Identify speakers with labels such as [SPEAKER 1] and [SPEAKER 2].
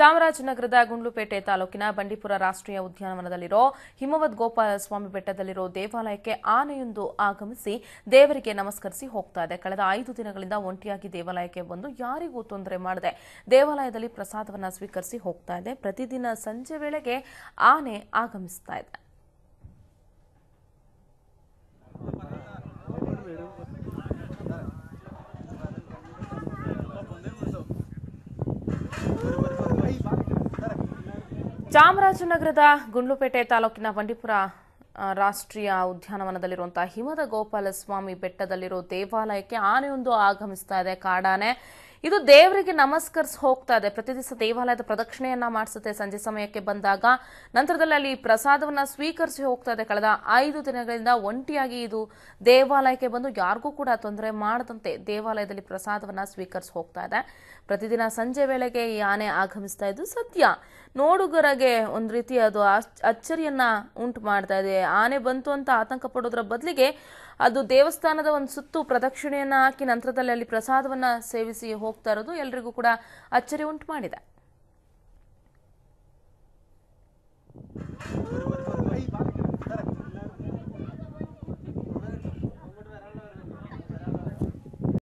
[SPEAKER 1] ಚಾಮರಾಜನಗರದ ಗುಂಡ್ಲುಪೇಟೆ ತಾಲೂಕಿನ ಬಂಡೀಪುರ ರಾಷ್ಟ್ರೀಯ ಉದ್ಯಾನವನದಲ್ಲಿರೋ ಹಿಮವದ್ ಗೋಪಾಲಸ್ವಾಮಿ ಬೆಟ್ಟದಲ್ಲಿರೋ ದೇವಾಲಯಕ್ಕೆ ಆನೆಯೊಂದು ಆಗಮಿಸಿ ದೇವರಿಗೆ ನಮಸ್ಕರಿಸಿ ಹೋಗ್ತಾ ಇದೆ ಕಳೆದ ಐದು ದಿನಗಳಿಂದ ಒಂಟಿಯಾಗಿ ದೇವಾಲಯಕ್ಕೆ ಬಂದು ಯಾರಿಗೂ ತೊಂದರೆ ಮಾಡದೆ ದೇವಾಲಯದಲ್ಲಿ ಪ್ರಸಾದವನ್ನ ಸ್ವೀಕರಿಸಿ ಹೋಗ್ತಾ ಇದೆ ಪ್ರತಿದಿನ ಸಂಜೆ ವೇಳೆಗೆ ಆನೆ ಆಗಮಿಸ್ತಾ ಇದೆ ಚಾಮರಾಜನಗರದ ಗುಂಡ್ಲುಪೇಟೆ ತಾಲೂಕಿನ ಬಂಡೀಪುರ ಆ, ರಾಷ್ಟ್ರೀಯ ಉದ್ಯಾನವನದಲ್ಲಿರುವಂತಹ ಹಿಮದ ಗೋಪಾಲಸ್ವಾಮಿ ಬೆಟ್ಟದಲ್ಲಿರೋ ದೇವಾಲಯಕ್ಕೆ ಆನೆಯೊಂದು ಆಗಮಿಸ್ತಾ ಇದೆ ಕಾಡಾನೆ ಇದು ದೇವರಿಗೆ ನಮಸ್ಕರಿಸಿ ಹೋಗ್ತಾ ಇದೆ ಪ್ರತಿ ದಿವಸ ದೇವಾಲಯದ ಪ್ರದಕ್ಷಿಣೆಯನ್ನ ಮಾಡಿಸುತ್ತೆ ಸಂಜೆ ಸಮಯಕ್ಕೆ ಬಂದಾಗ ನಂತರದಲ್ಲಿ ಅಲ್ಲಿ ಪ್ರಸಾದವನ್ನ ಸ್ವೀಕರಿಸಿ ಹೋಗ್ತಾ ಇದೆ ಕಳೆದ ಐದು ದಿನಗಳಿಂದ ಒಂಟಿಯಾಗಿ ಇದು ದೇವಾಲಯಕ್ಕೆ ಬಂದು ಯಾರಿಗೂ ಕೂಡ ತೊಂದರೆ ಮಾಡದಂತೆ ದೇವಾಲಯದಲ್ಲಿ ಪ್ರಸಾದವನ್ನ ಸ್ವೀಕರಿಸಿ ಹೋಗ್ತಾ ಇದೆ ಪ್ರತಿದಿನ ಸಂಜೆ ವೇಳೆಗೆ ಈ ಆನೆ ಆಗಮಿಸ್ತಾ ಇದ್ದು ಸದ್ಯ ನೋಡುಗರಿಗೆ ಒಂದು ರೀತಿ ಅದು ಆಶ್- ಅಚ್ಚರಿಯನ್ನ ಉಂಟು ಮಾಡ್ತಾ ಇದೆ ಆನೆ ಬಂತು ಅಂತ ಆತಂಕ ಪಡೋದ್ರ ಬದಲಿಗೆ ಅದು ದೇವಸ್ಥಾನದ ಒಂದು ಸುತ್ತು ಪ್ರದಕ್ಷಿಣೆಯನ್ನ ಹಾಕಿ ನಂತರದಲ್ಲಿ ಅಲ್ಲಿ ಪ್ರಸಾದವನ್ನ ಸೇವಿಸಿ ಹೋಗ್ತಾ ಇರೋದು ಎಲ್ರಿಗೂ ಕೂಡ ಅಚ್ಚರಿ ಉಂಟು ಮಾಡಿದೆ